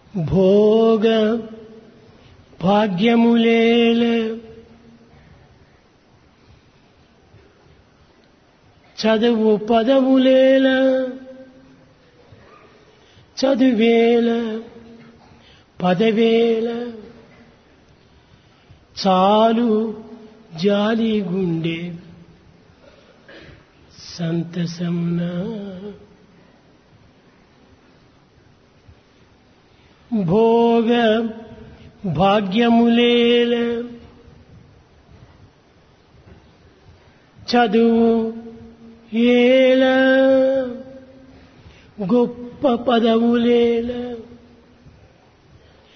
భోగ భాగ్యములేల చదువు పదములేల చదువేల పదవేల చాలు జాలి గుండె సంతసంనా భోగ భాగ్యములేల చదువు ఏల గొప్ప పదవులేల